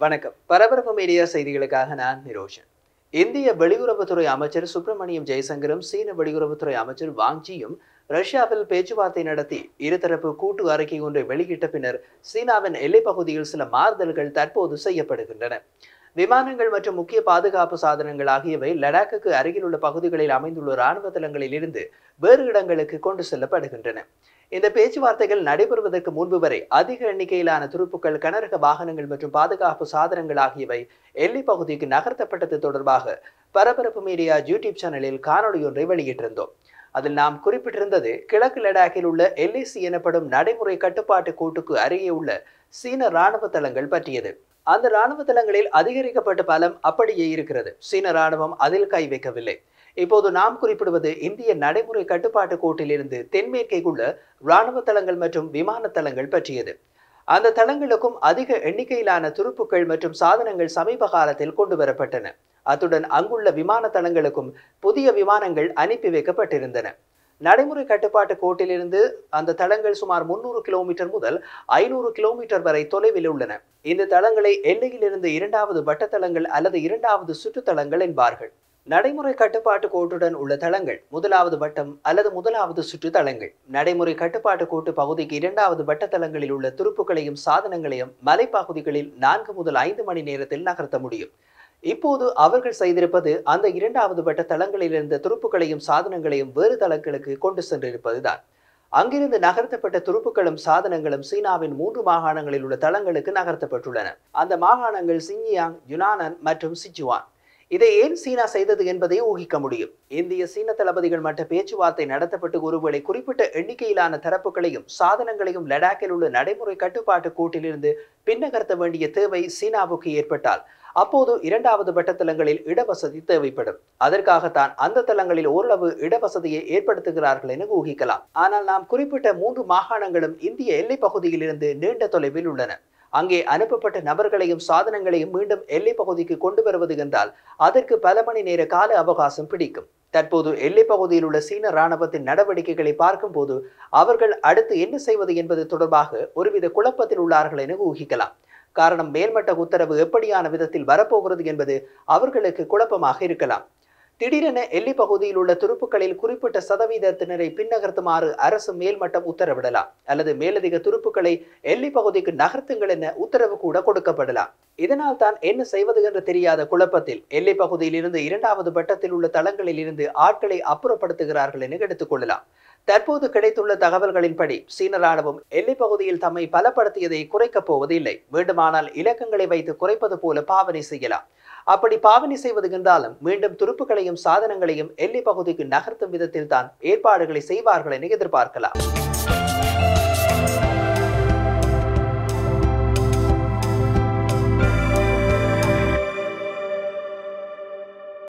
வணக்கம் பரபரப்பு மீடியா செய்திகளுக்காக நான் நிரோஷன் இந்திய வெளியுறவுத்துறை அமைச்சர் சுப்பிரமணியம் ஜெயசங்கரும் சீன வெளியுறவுத்துறை அமைச்சர் வாங்ஜியும் ரஷ்யாவில் பேச்சுவார்த்தை நடத்தி இருதரப்பு கூட்டு அறிக்கை ஒன்றை வெளியிட்ட பின்னர் சீனாவின் எல்லைப் பகுதியில் சில மாறுதல்கள் தற்போது செய்யப்படுகின்றன விமானங்கள் மற்றும் முக்கிய பாதுகாப்பு சாதனங்கள் ஆகியவை லடாக்குக்கு அருகிலுள்ள பகுதிகளில் அமைந்துள்ள இராணுவ தளங்களில் இருந்து வேறு இடங்களுக்கு கொண்டு செல்லப்படுகின்றன இந்த பேச்சுவார்த்தைகள் நடைபெறுவதற்கு முன்பு வரை அதிக எண்ணிக்கையிலான துருப்புக்கள் கனரக வாகனங்கள் மற்றும் பாதுகாப்பு சாதனங்கள் ஆகியவை எல்லைப் பகுதிக்கு நகர்த்தப்பட்டது தொடர்பாக பரபரப்பு மீடியா யூடியூப் சேனலில் காணொலி ஒன்றை வெளியிட்டிருந்தோம் அதில் நாம் குறிப்பிட்டிருந்தது கிழக்கு லடாக்கில் உள்ள எல்ஏசி எனப்படும் நடைமுறை கட்டுப்பாட்டு கோட்டுக்கு அருகே உள்ள சீன ராணுவ தளங்கள் பற்றியது அந்த ராணுவ தளங்களில் அதிகரிக்கப்பட்ட பலம் அப்படியே இருக்கிறது சீன ராணுவம் அதில் கை வைக்கவில்லை இப்போது நாம் குறிப்பிடுவது இந்திய நடைமுறை கட்டுப்பாட்டு கோட்டிலிருந்து தென்மேற்கே உள்ள இராணுவ தளங்கள் மற்றும் விமான தளங்கள் பற்றியது அந்த தளங்களுக்கும் அதிக எண்ணிக்கையிலான துருப்புக்கள் மற்றும் சாதனங்கள் சமீப காலத்தில் கொண்டு வரப்பட்டன அத்துடன் அங்குள்ள விமான தளங்களுக்கும் புதிய விமானங்கள் அனுப்பி வைக்கப்பட்டிருந்தன நடைமுறை கட்டுப்பாட்டு கோட்டிலிருந்து அந்த தளங்கள் சுமார் முன்னூறு கிலோமீட்டர் முதல் ஐநூறு கிலோமீட்டர் வரை தொலைவில் உள்ளன இந்த தளங்களை எல்லையிலிருந்து இரண்டாவது வட்டத்தளங்கள் அல்லது இரண்டாவது சுற்றுத்தளங்கள் என்பார்கள் நடைமுறை கட்டுப்பாட்டு கோட்டுடன் உள்ள தளங்கள் முதலாவது வட்டம் அல்லது முதலாவது சுற்று தளங்கள் நடைமுறை கட்டுப்பாட்டு கோட்டு பகுதிக்கு இரண்டாவது வட்ட தளங்களில் உள்ள துருப்புகளையும் சாதனங்களையும் மலைப்பகுதிகளில் நான்கு முதல் ஐந்து மணி நேரத்தில் நகர்த்த முடியும் இப்போது அவர்கள் செய்திருப்பது அந்த இரண்டாவது வட்ட தளங்களில் இருந்த துருப்புகளையும் சாதனங்களையும் வேறு தளங்களுக்கு கொண்டு சென்றிருப்பதுதான் அங்கிருந்து நகர்த்தப்பட்ட துருப்புகளும் சாதனங்களும் சீனாவின் மூன்று மாகாணங்களில் உள்ள தளங்களுக்கு நகர்த்தப்பட்டுள்ளன அந்த மாகாணங்கள் சின்யாங் யுனானன் மற்றும் சிச்சுவான் இதை ஏன் சீனா செய்தது என்பதை ஊகிக்க முடியும் இந்திய சீன தளபதிகள் மற்ற பேச்சுவார்த்தை நடத்தப்பட்டு ஒருவேளை குறிப்பிட்ட எண்ணிக்கையிலான தரப்புகளையும் சாதனங்களையும் லடாக்கில் உள்ள நடைமுறை கட்டுப்பாட்டு கோட்டிலிருந்து பின்னகர்த்த வேண்டிய தேவை சீனாவுக்கு ஏற்பட்டால் அப்போது இரண்டாவது வட்டத்தலங்களில் இடவசதி தேவைப்படும் அதற்காகத்தான் அந்த தளங்களில் ஓரளவு இடவசதியை ஏற்படுத்துகிறார்கள் என ஊகிக்கலாம் ஆனால் நாம் குறிப்பிட்ட மூன்று மாகாணங்களும் இந்திய எல்லைப் பகுதியிலிருந்து நீண்ட தொலைவில் உள்ளன அங்கே அனுப்பப்பட்ட நபர்களையும் சாதனங்களையும் மீண்டும் எல்லைப் பகுதிக்கு கொண்டு வருவது என்றால் அதற்கு பல மணி நேர கால அவகாசம் பிடிக்கும் தற்போது எல்லைப் பகுதியில் உள்ள சீன ராணுவத்தின் நடவடிக்கைகளை பார்க்கும்போது அவர்கள் அடுத்து என்ன செய்வது என்பது தொடர்பாக ஒருவித குழப்பத்தில் உள்ளார்கள் என ஊகிக்கலாம் காரணம் மேல்மட்ட உத்தரவு எப்படியான விதத்தில் வரப்போகிறது என்பது அவர்களுக்கு குழப்பமாக இருக்கலாம் திடீரென எல்லை பகுதியில் உள்ள துருப்புக்களில் குறிப்பிட்ட சதவீதத்தினரை பின்னகர்த்துமாறு அரசு மேல்மட்டம் உத்தரவிடலாம் அல்லது மேலதிக துருப்புக்களை எல்லை பகுதிக்கு நகர்த்துங்கள் என உத்தரவு கூட கொடுக்கப்படலாம் இதனால் தான் என்ன செய்வது என்று தெரியாத குழப்பத்தில் எல்லை பகுதியில் இருந்து இரண்டாவது பட்டத்தில் உள்ள தளங்களில் இருந்து ஆட்களை அப்புறப்படுத்துகிறார்கள் என எடுத்துக்கொள்ளலாம் தற்போது கிடைத்துள்ள தகவல்களின்படி சீன ராணுவம் எல்லை பகுதியில் தம்மை பலப்படுத்தியதை குறைக்கப் போவதில்லை வேண்டுமானால் இலக்கங்களை வைத்து குறைப்பது போல பாவனை செய்யலாம் அப்படி பாவனை செய்வது என்றாலும் மீண்டும் துருப்புகளையும் சாதனங்களையும் எல்லை பகுதிக்கு நகர்த்தும் விதத்தில் தான் ஏற்பாடுகளை செய்வார்கள் என எதிர்பார்க்கலாம்